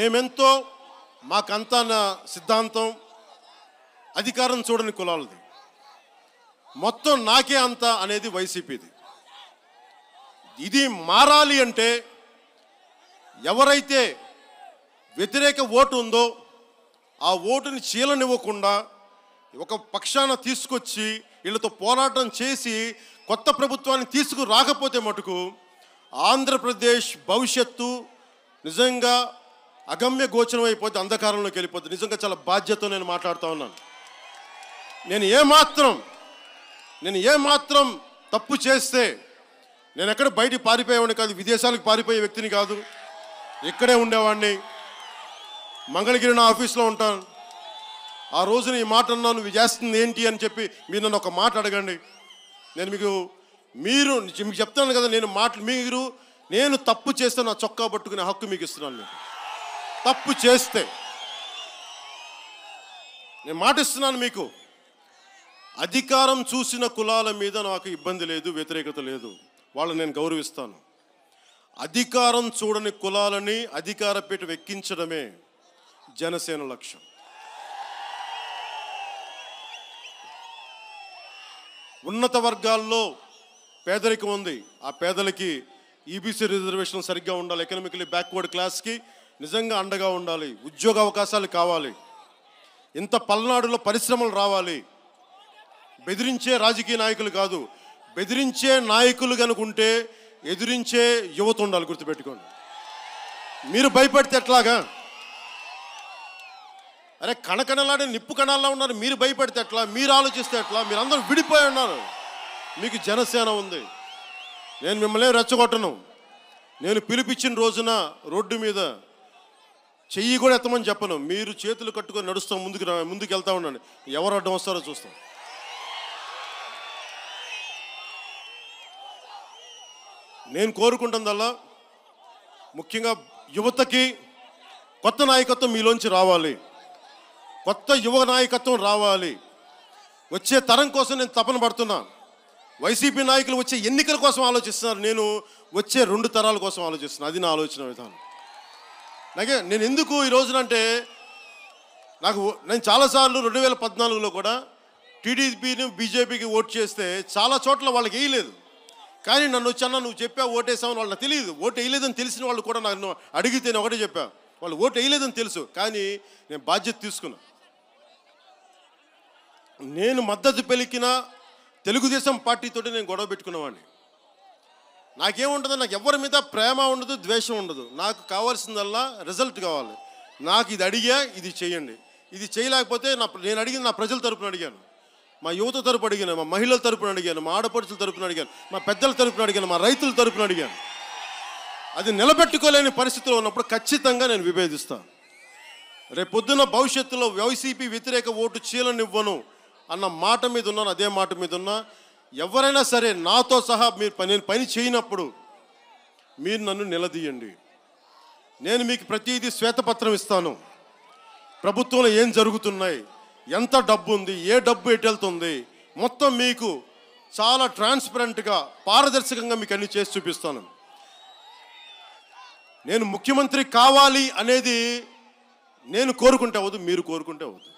మేమెంతో మాకంతా నా సిద్ధాంతం అధికారం చూడని కులాలది మొత్తం నాకే అంత అనేది వైసీపీది ఇది మారాలి అంటే ఎవరైతే వ్యతిరేక ఓటు ఉందో ఆ ఓటుని చీలనివ్వకుండా ఒక పక్షాన తీసుకొచ్చి వీళ్ళతో పోరాటం చేసి కొత్త ప్రభుత్వాన్ని తీసుకురాకపోతే మటుకు ఆంధ్రప్రదేశ్ భవిష్యత్తు నిజంగా అగమ్య గోచరం అయిపోతే అంధకారంలోకి వెళ్ళిపోతుంది నిజంగా చాలా బాధ్యతతో నేను మాట్లాడుతూ ఉన్నాను నేను ఏమాత్రం నేను ఏమాత్రం తప్పు చేస్తే నేను ఎక్కడ బయటికి పారిపోయేవాడిని కాదు విదేశాలకు పారిపోయే వ్యక్తిని కాదు ఇక్కడే ఉండేవాడిని మంగళగిరి నా ఆఫీస్లో ఉంటాను ఆ రోజున ఈ మాట అన్నాను నువ్వు చేస్తుంది ఏంటి అని చెప్పి మీరు నన్ను ఒక మాట అడగండి నేను మీకు మీరు మీకు చెప్తాను కదా నేను మాట మీరు నేను తప్పు చేస్తే నా చొక్కా పట్టుకునే హక్కు మీకు ఇస్తున్నాను మీకు తప్పు చేస్తే నేను మాట ఇస్తున్నాను మీకు అధికారం చూసిన కులాల మీద నాకు ఇబ్బంది లేదు వ్యతిరేకత లేదు వాళ్ళని నేను గౌరవిస్తాను అధికారం చూడని కులాలని అధికార పీఠ ఎక్కించడమే జనసేన లక్ష్యం ఉన్నత వర్గాల్లో పేదరికం ఉంది ఆ పేదలకి ఈబీసీ రిజర్వేషన్ సరిగ్గా ఉండాలి ఎకనామికలీ బ్యాక్వర్డ్ క్లాస్కి నిజంగా అండగా ఉండాలి ఉద్యోగ అవకాశాలు కావాలి ఇంత పల్నాడులో పరిశ్రమలు రావాలి బెదిరించే రాజకీయ నాయకులు కాదు బెదిరించే నాయకులు కనుకుంటే ఎదిరించే యువత ఉండాలి గుర్తుపెట్టుకోండి మీరు భయపడితే ఎట్లాగా అరే కణకణలాడే నిప్పు కణాల్లో ఉన్నారు మీరు భయపడితే ఎట్లా మీరు ఆలోచిస్తే ఎట్లా మీరు అందరూ విడిపోయి ఉన్నారు మీకు జనసేన ఉంది నేను మిమ్మల్ని రెచ్చగొట్టను నేను పిలిపించిన రోజున రోడ్డు మీద చెయ్యి కూడా ఎత్తమని చెప్పను మీరు చేతులు కట్టుకొని నడుస్తాం ముందుకు రా- ముందుకు వెళ్తా ఉండండి ఎవరు అడ్డం వస్తారో చూస్తాం నేను కోరుకుంటుందల్లా ముఖ్యంగా యువతకి కొత్త నాయకత్వం మీలోంచి రావాలి కొత్త యువ నాయకత్వం రావాలి వచ్చే తరం కోసం నేను తపన పడుతున్నా వైసీపీ నాయకులు వచ్చే ఎన్నికల కోసం ఆలోచిస్తున్నారు నేను వచ్చే రెండు తరాల కోసం ఆలోచిస్తున్నాను అది నా ఆలోచన విధానం అలాగే నేను ఎందుకు ఈ రోజున అంటే నాకు నేను చాలాసార్లు రెండు వేల పద్నాలుగులో కూడా టీడీపీని బీజేపీకి ఓట్ చేస్తే చాలా చోట్ల వాళ్ళకి వేయలేదు కానీ నన్ను వచ్చి అన్న నువ్వు చెప్పా ఓటేసామని వాళ్ళకి తెలియదు ఓటు వేయలేదని తెలిసిన వాళ్ళు కూడా నన్ను అడిగితే నేను ఒకటే చెప్పా వాళ్ళు ఓటు వేయలేదని తెలుసు కానీ నేను బాధ్యత తీసుకున్నా నేను మద్దతు పలికిన తెలుగుదేశం పార్టీతోటి నేను గొడవ పెట్టుకునేవాడిని నాకేముంటుంది నాకు ఎవరి మీద ప్రేమ ఉండదు ద్వేషం ఉండదు నాకు కావాల్సిందల్లా రిజల్ట్ కావాలి నాకు ఇది అడిగా ఇది చేయండి ఇది చేయలేకపోతే నా నేను అడిగింది నా ప్రజల తరపున అడిగాను మా యువత తరపు అడిగాను మా మహిళల తరపున అడిగాను మా ఆడపడుచుల తరపున అడిగాను మా పెద్దల తరపున అడిగాను మా రైతుల తరపున అడిగాను అది నిలబెట్టుకోలేని పరిస్థితిలో ఉన్నప్పుడు ఖచ్చితంగా నేను విభేదిస్తాను రేపొద్దున భవిష్యత్తులో వైసీపీ వ్యతిరేక ఓటు చీలనివ్వను అన్న మాట మీద ఉన్నాను అదే మాట మీద ఉన్నా ఎవరైనా సరే నాతో సహా మీరు పని నేను పని చేయనప్పుడు మీరు నన్ను నిలదీయండి నేను మీకు ప్రతిదీ శ్వేతపత్రం ఇస్తాను ప్రభుత్వంలో ఏం జరుగుతున్నాయి ఎంత డబ్బు ఉంది ఏ డబ్బు ఎటు వెళ్తుంది మొత్తం మీకు చాలా ట్రాన్స్పరెంట్గా పారదర్శకంగా మీకు అన్ని చేసి చూపిస్తాను నేను ముఖ్యమంత్రి కావాలి అనేది నేను కోరుకుంటే అవ్వదు మీరు కోరుకుంటే అవ్వదు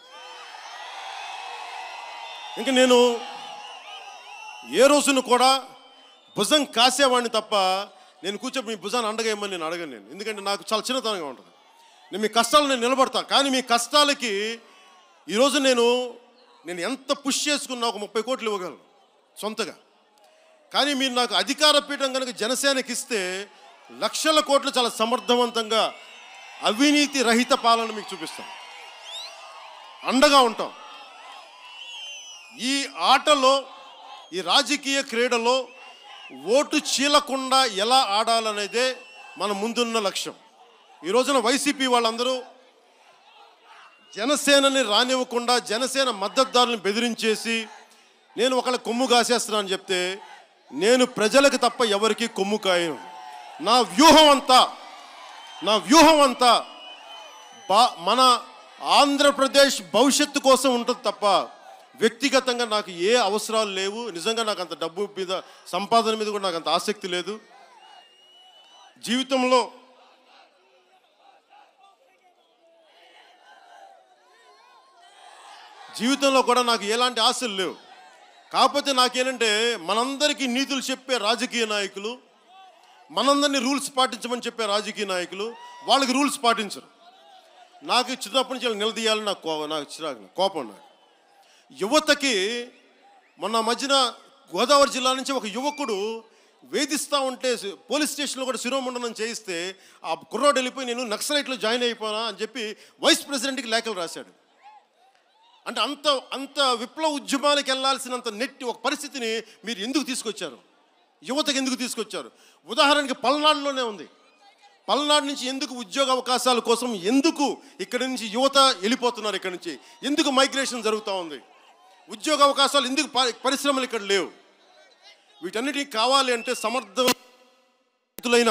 ఇంకా నేను ఏ రోజును కూడా భుజం కాసేవాడిని తప్ప నేను కూర్చొని మీ భుజాన్ని అండగేయమని నేను అడగను నేను ఎందుకంటే నాకు చాలా చిన్నతనంగా ఉంటుంది నేను మీ కష్టాలు నేను నిలబడతా కానీ మీ కష్టాలకి ఈరోజు నేను నేను ఎంత పుష్ చేసుకున్నా ఒక ముప్పై కోట్లు ఇవ్వగలను సొంతగా కానీ మీరు నాకు అధికార పీఠం కనుక జనసేనకి ఇస్తే లక్షల కోట్లు చాలా సమర్థవంతంగా అవినీతి రహిత పాలన మీకు చూపిస్తాం అండగా ఉంటాం ఈ ఆటలో ఈ రాజకీయ క్రీడలో ఓటు చీలకుండా ఎలా ఆడాలనేదే మన ముందున్న లక్ష్యం ఈ రోజున వైసీపీ వాళ్ళందరూ జనసేనని రానివ్వకుండా జనసేన మద్దతుదారులను బెదిరించేసి నేను ఒకళ్ళ కొమ్ము కాసేస్తున్నాను అని చెప్తే నేను ప్రజలకు తప్ప ఎవరికి కొమ్ము కాయను నా వ్యూహం అంతా నా వ్యూహం అంతా బా మన ఆంధ్రప్రదేశ్ భవిష్యత్తు కోసం ఉంటుంది తప్ప వ్యక్తిగతంగా నాకు ఏ అవసరాలు లేవు నిజంగా నాకు అంత డబ్బు మీద సంపాదన మీద కూడా నాకు అంత ఆసక్తి లేదు జీవితంలో జీవితంలో కూడా నాకు ఎలాంటి ఆశలు లేవు కాకపోతే నాకేంటంటే మనందరికీ నీతులు చెప్పే రాజకీయ నాయకులు మనందరినీ రూల్స్ పాటించమని చెప్పే రాజకీయ నాయకులు వాళ్ళకి రూల్స్ పాటించరు నాకు చిన్నప్పటి నుంచి వీళ్ళని నిలదీయాలని నాకు కో నాకు చిరాకు కోపం నాకు యువతకి మొన్న మధ్యన గోదావరి జిల్లా నుంచి ఒక యువకుడు వేధిస్తూ ఉంటే సి- పోలీస్ స్టేషన్లో కూడా శిరోమండనం చేయిస్తే ఆ కుర్రోడు వెళ్ళిపోయి నేను నక్సలైట్లో జాయిన్ అయిపోనా అని చెప్పి వైస్ ప్రెసిడెంట్కి లేఖలు రాశాడు అంటే అంత అంత విప్లవ ఉద్యమానికి వెళ్ళాల్సినంత నెట్టి ఒక పరిస్థితిని మీరు ఎందుకు తీసుకొచ్చారు యువతకు ఎందుకు తీసుకొచ్చారు ఉదాహరణకి పల్నాడులోనే ఉంది పల్నాడు నుంచి ఎందుకు ఉద్యోగ అవకాశాల కోసం ఎందుకు ఇక్కడి నుంచి యువత వెళ్ళిపోతున్నారు ఇక్కడి నుంచి ఎందుకు మైగ్రేషన్ జరుగుతూ ఉంది ఉద్యోగ అవకాశాలు ఎందుకు ప- పరిశ్రమలు ఇక్కడ లేవు వీటన్నిటికీ కావాలి అంటే సమర్థవంతులైన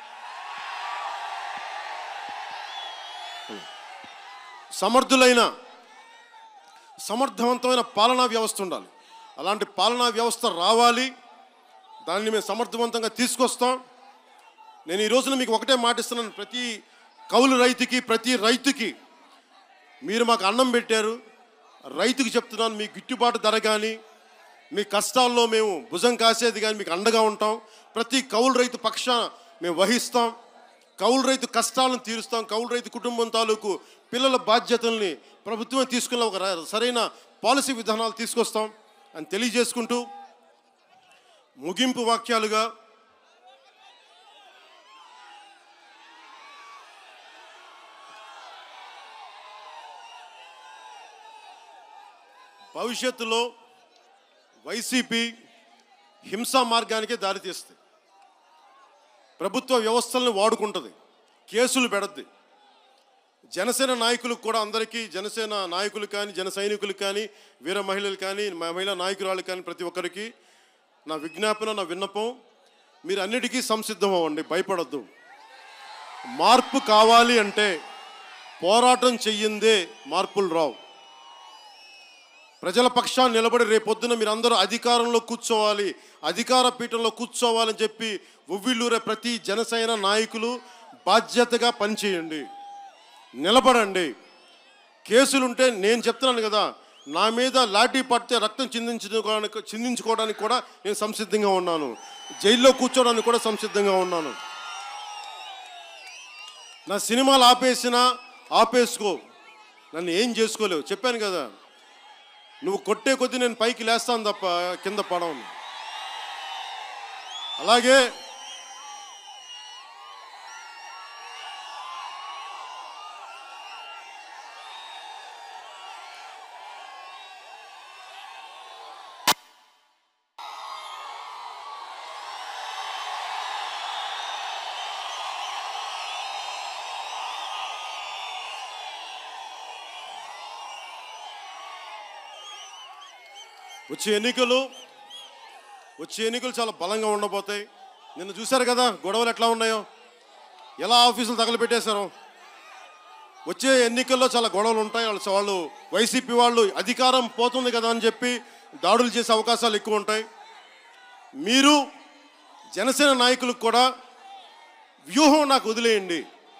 సమర్థులైన సమర్థవంతమైన పాలనా వ్యవస్థ ఉండాలి అలాంటి పాలనా వ్యవస్థ రావాలి దాన్ని మేము సమర్థవంతంగా తీసుకొస్తాం నేను ఈ రోజున మీకు ఒకటే మాటిస్తున్నాను ప్రతి కౌలు రైతుకి ప్రతి రైతుకి మీరు మాకు అన్నం పెట్టారు రైతుకి చెప్తున్నాను మీ గిట్టుబాటు ధర కానీ మీ కష్టాల్లో మేము భుజం కాసేది కానీ మీకు అండగా ఉంటాం ప్రతి కౌలు రైతు పక్షాన మేము వహిస్తాం కౌలు రైతు కష్టాలను తీరుస్తాం కౌలు రైతు కుటుంబం తాలూకు పిల్లల బాధ్యతల్ని ప్రభుత్వమే తీసుకున్న ఒక ర- సరైన పాలసీ విధానాలు తీసుకొస్తాం అని తెలియజేసుకుంటూ ముగింపు వాక్యాలుగా భవిష్యత్తులో వైసీపీ హింసా మార్గానికే దారితీస్తుంది ప్రభుత్వ వ్యవస్థలను వాడుకుంటుంది కేసులు పెడద్ది జనసేన నాయకులకు కూడా అందరికీ జనసేన నాయకులు కానీ జన సైనికులు కానీ వీర మహిళలు కానీ మ- మహిళా నాయకురాలు కానీ ప్రతి ఒక్కరికి నా విజ్ఞాపన నా విన్నపం మీరు అన్నిటికీ సంసిద్ధం అవ్వండి భయపడద్దు మార్పు కావాలి అంటే పోరాటం చెయ్యిందే మార్పులు రావు ప్రజల పక్షాన్ని నిలబడి రేపొద్దున మీరందరూ అధికారంలో కూర్చోవాలి అధికార పీఠంలో కూర్చోవాలని చెప్పి ఉవ్విళ్ళూరే ప్రతి జనసేన నాయకులు బాధ్యతగా పనిచేయండి నిలబడండి కేసులుంటే నేను చెప్తున్నాను కదా నా మీద లాఠీ పడితే రక్తం చిందించుకోవడానికి చిందించుకోవడానికి కూడా నేను సంసిద్ధంగా ఉన్నాను జైల్లో కూర్చోవడానికి కూడా సంసిద్ధంగా ఉన్నాను నా సినిమాలు ఆపేసినా ఆపేసుకో నన్ను ఏం చేసుకోలేవు చెప్పాను కదా నువ్వు కొట్టే కొద్దీ నేను పైకి లేస్తాను తప్ప కింద పడవను అలాగే వచ్చే ఎన్నికలు వచ్చే ఎన్నికలు చాలా బలంగా ఉండబోతాయి నిన్న చూశారు కదా గొడవలు ఎట్లా ఉన్నాయో ఎలా ఆఫీసులు తగలబెట్టేశారు వచ్చే ఎన్నికల్లో చాలా గొడవలు ఉంటాయి వాళ్ళు వాళ్ళు వైసీపీ వాళ్ళు అధికారం పోతుంది కదా అని చెప్పి దాడులు చేసే అవకాశాలు ఎక్కువ ఉంటాయి మీరు జనసేన నాయకులకు కూడా వ్యూహం నాకు వదిలేయండి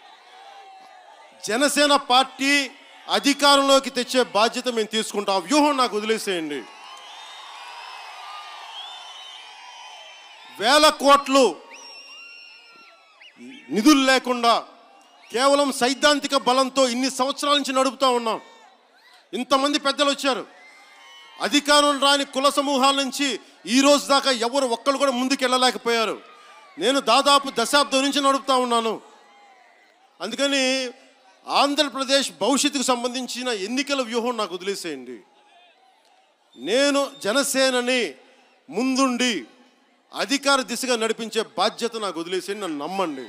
జనసేన పార్టీ అధికారంలోకి తెచ్చే బాధ్యత మేము తీసుకుంటాం ఆ వ్యూహం నాకు వదిలేసేయండి వేల కోట్లు నిధులు లేకుండా కేవలం సైద్ధాంతిక బలంతో ఇన్ని సంవత్సరాల నుంచి నడుపుతా ఉన్నాం ఇంతమంది పెద్దలు వచ్చారు అధికారం రాని కుల సమూహాల నుంచి ఈ రోజు దాకా ఎవరు ఒక్కరు కూడా ముందుకు వెళ్ళలేకపోయారు నేను దాదాపు దశాబ్దం నుంచి నడుపుతా ఉన్నాను అందుకని ఆంధ్రప్రదేశ్ భవిష్యత్తుకు సంబంధించిన ఎన్నికల వ్యూహం నాకు వదిలేసేయండి నేను జనసేనని ముందుండి అధికార దిశగా నడిపించే బాధ్యత నాకు వదిలేసేయండి నన్ను నమ్మండి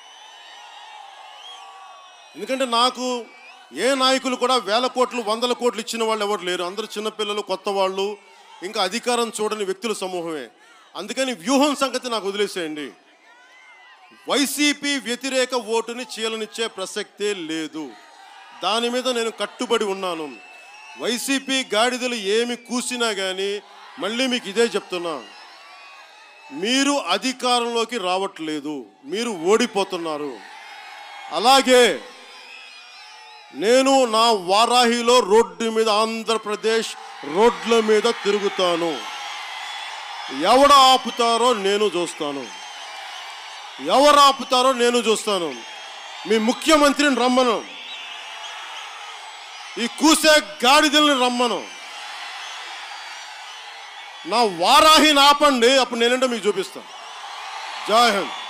ఎందుకంటే నాకు ఏ నాయకులు కూడా వేల కోట్లు వందల కోట్లు ఇచ్చిన వాళ్ళు ఎవరు లేరు అందరూ చిన్నపిల్లలు కొత్త వాళ్ళు ఇంకా అధికారం చూడని వ్యక్తుల సమూహమే అందుకని వ్యూహం సంగతి నాకు వదిలేసేయండి వైసీపీ వ్యతిరేక ఓటుని చీలనిచ్చే ప్రసక్తే లేదు దాని మీద నేను కట్టుబడి ఉన్నాను వైసీపీ గాడిదలు ఏమి కూసినా కానీ మళ్ళీ మీకు ఇదే చెప్తున్నా మీరు అధికారంలోకి రావట్లేదు మీరు ఓడిపోతున్నారు అలాగే నేను నా వారాహిలో రోడ్డు మీద ఆంధ్రప్రదేశ్ రోడ్ల మీద తిరుగుతాను ఎవడు ఆపుతారో నేను చూస్తాను ఎవరు ఆపుతారో నేను చూస్తాను మీ ముఖ్యమంత్రిని రమ్మను ఈ కూసే గాడిదల్ని రమ్మను నా వారాహిని ఆపండి అప్పుడు నేనంటే మీకు చూపిస్తాను జై హింద్